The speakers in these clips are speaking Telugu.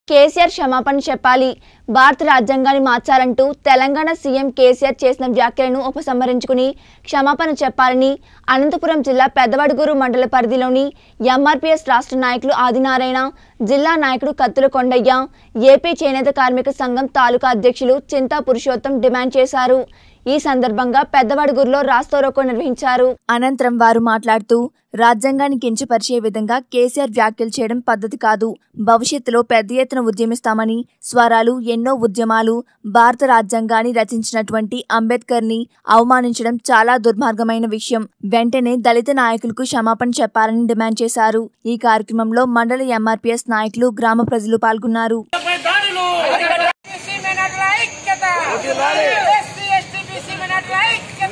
కేసీఆర్ క్షమాపణ చెప్పాలి భారత రాజ్యాంగాన్ని మార్చాలంటూ తెలంగాణ సీఎం కేసీఆర్ చేసిన వ్యాఖ్యలను ఉపసంహరించుకుని క్షమాపణ చెప్పాలని అనంతపురం జిల్లా పెద్దవడుగురు మండల పరిధిలోని ఎంఆర్పీఎస్ రాష్ట్ర నాయకులు ఆదినారాయణ జిల్లా నాయకుడు కత్తుల కొండయ్య ఏపీ చేనేత కార్మిక సంఘం తాలూకా అధ్యక్షులు చింతా పురుషోత్తం డిమాండ్ చేశారు ఈ సందర్భంగా పెద్దవడుగురులో రాస్తోరోకో నిర్వహించారు అనంతరం వారు మాట్లాడుతూ రాజ్యాంగాన్ని కించపరిచే విధంగా కేసీఆర్ వ్యాఖ్యలు చేయడం పద్ధతి కాదు భవిష్యత్తులో పెద్ద ఎత్తున ఉద్యమిస్తామని స్వరాలు ఎన్నో ఉద్యమాలు భారత రాజ్యాంగాన్ని రచించినటువంటి అంబేద్కర్ని అవమానించడం చాలా దుర్మార్గమైన విషయం వెంటనే దళిత నాయకులకు క్షమాపణ చెప్పాలని డిమాండ్ చేశారు ఈ కార్యక్రమంలో మండల ఎంఆర్పీఎస్ నాయకులు గ్రామ ప్రజలు పాల్గొన్నారు పై దాడులు బీసీ మైనార్టీల ఐక్యత ఎస్సీ ఎస్టీ బీసీ మైనార్టీల ఐక్యత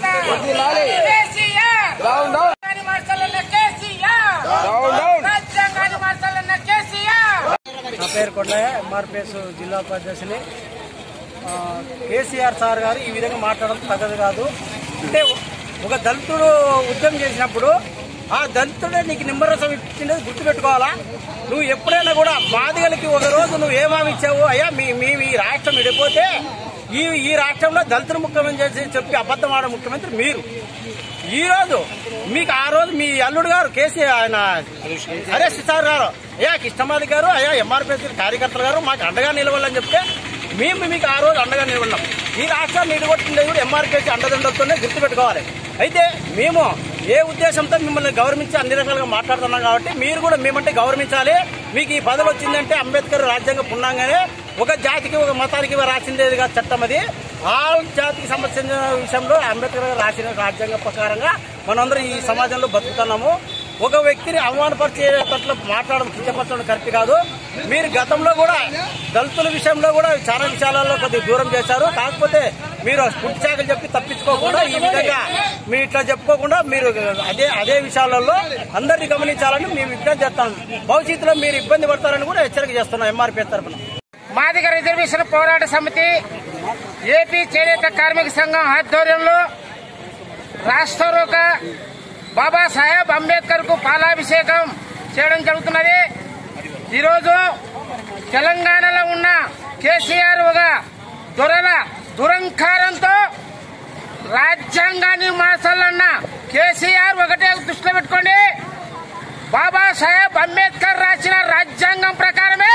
కేసీఆర్ రాజ్యాంగాన్ని మార్చాలన్న కేసీఆర్ రాజ్యాంగాన్ని మార్చాలన్న కేసీఆర్ నా పేరు కొండయ్య ఎంఆర్పిఎస్ జిల్లా ఉపాధ్యక్షుని ఆ, కేసీఆర్ సార్ గారు ఈ విధంగా మాట్లాడడం తగ్గదు కాదు అంటే ఒక దళితుడు ఉద్యమం చేసినప్పుడు ఆ దళితుడే నీకు నిమ్మరసం ఇచ్చిండేది గుర్తుపెట్టుకోవాలా నువ్వు ఎప్పుడైనా కూడా బాధిగలకి ఒక రోజు నువ్వు ఏమామి ఇచ్చావు అయ్యా మీ మీ ఈ రాష్ట్రం విడిపోతే ఈ ఈ రాష్ట్రంలో దళితులు ముఖ్యమంత్రి చేసి చెప్పి అబద్ధం ఆడే ముఖ్యమంత్రి మీరు ఈ రోజు మీకు ఆ రోజు మీ అల్లుడు గారు కేసీ ఆయన హరీష్ సార్ గారు అయ్యా కృష్ణమాది గారు అయ్యా ఎంఆర్పీఎస్ కార్యకర్తలు గారు మాకు అండగా నిలవాలని చెప్తే మేము మీకు ఆ రోజు అండగా నిలబడినాం ఈ రాష్ట్రాన్ని నిలగొట్టింది కూడా ఎంఆర్పీఎస్ అండదండలతోనే గుర్తుపెట్టుకోవాలి అయితే మేము ఏ ఉద్దేశంతో మిమ్మల్ని గౌరవించి అన్ని రకాలుగా మాట్లాడుతున్నాం కాబట్టి మీరు కూడా మేమంటే గౌరవించాలి మీకు ఈ పదవి వచ్చిందంటే అంబేద్కర్ రాజ్యాంగం పుణ్యంగానే ఒక జాతికి ఒక మతానికి రాసిందేదిగా చట్టం అది ఆ జాతికి సంబంధించిన విషయంలో అంబేద్కర్ గారు రాసిన రాజ్యాంగం ప్రకారంగా మనందరం ఈ సమాజంలో బతుకుతున్నాము ఒక వ్యక్తిని అవమానపరిచేటట్లు మాట్లాడడం కించపరచడం కరెక్ట్ కాదు మీరు గతంలో కూడా దళితుల విషయంలో కూడా చాలా విషయాలలో కొద్దిగా దూరం చేశారు కాకపోతే మీరు పుట్టిచాకలు చెప్పి తప్పించుకోకుండా ఈ విధంగా మీరు ఇట్లా చెప్పుకోకుండా మీరు అదే అదే విషయాలలో అందరినీ గమనించాలని మేము విజ్ఞప్తి చేస్తాం భవిష్యత్తులో మీరు ఇబ్బంది పడతారని కూడా హెచ్చరిక చేస్తున్నాం ఎంఆర్పీ తరఫున మాదిగ రిజర్వేషన్ పోరాట సమితి ఏపీ చేనేత కార్మిక సంఘం ఆధ్వర్యంలో రాష్ట్రరోక బాబాసాహెబ్ అంబేద్కర్ కు పాలాభిషేకం చేయడం జరుగుతున్నది ఈరోజు తెలంగాణలో ఉన్న కేసీఆర్ ఒక దొరల దురంకారంతో రాజ్యాంగాన్ని మార్చాలన్న కేసీఆర్ ఒకటే దృష్టిలో పెట్టుకోండి బాబాసాహెబ్ అంబేద్కర్ రాసిన రాజ్యాంగం ప్రకారమే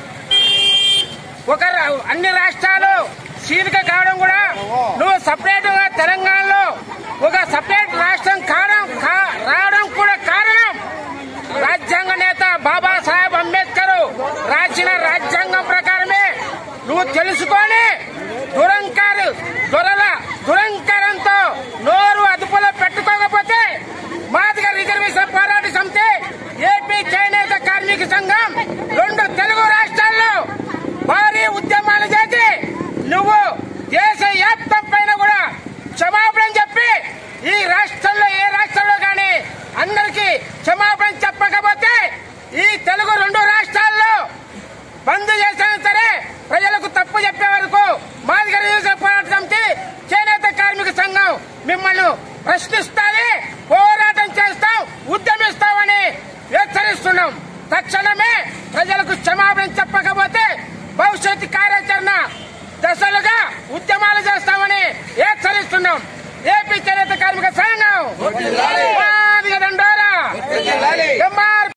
ఒక రా- అన్ని రాష్ట్రాలు చీలిక కావడం కూడా నువ్వు సపరేట్ గా తెలంగాణలో ఒక సపరేట్ రాష్ట్రం కావడం కా- రావడం కూడా కారణం రాజ్యాంగ నేత బాబాసాహెబ్ అంబేద్కర్ రాసిన రాజ్యాంగం ప్రకారమే నువ్వు తెలుసుకొని దురంకారు దొరల దురంకారంతో నోరు అదుపులో పెట్టుకోకపోతే మాదిగ రిజర్వేషన్ పోరాట సమితి ఏపీ చేనేత కార్మిక సంఘం రెండు తెలుగు రాష్ట్రాల్లో భారీ ఉద్యమాలు చేసి నువ్వు దేశ వ్యాప్తం పైన కూడా క్షమాపణ చెప్పి ఈ రాష్ట్రంలో ఏ రాష్ట్రంలో గాని అందరికీ క్షమాపణ చెప్పకపోతే ఈ తెలుగు రెండు రాష్ట్రాల్లో బంద్ చేసినా సరే ప్రజలకు తప్పు చెప్పే వరకు మాదిగ రిజర్వేషన్ పోరాట సమితి చేనేత కార్మిక సంఘం మిమ్మల్ని ప్రశ్నిస్తాది పోరాటం చేస్తాం ఉద్యమిస్తామని హెచ్చరిస్తున్నాం తక్షణమే ప్రజలకు క్షమాపణ చెప్పకపోతే భవిష్యత్ కార్యాచరణ దశలుగా ఉద్యమాలు చేస్తామని హెచ్చరిస్తున్నాం ఏపీ చేనేత కార్మిక సంఘం మాదిగ దండోరా ఎంఆర్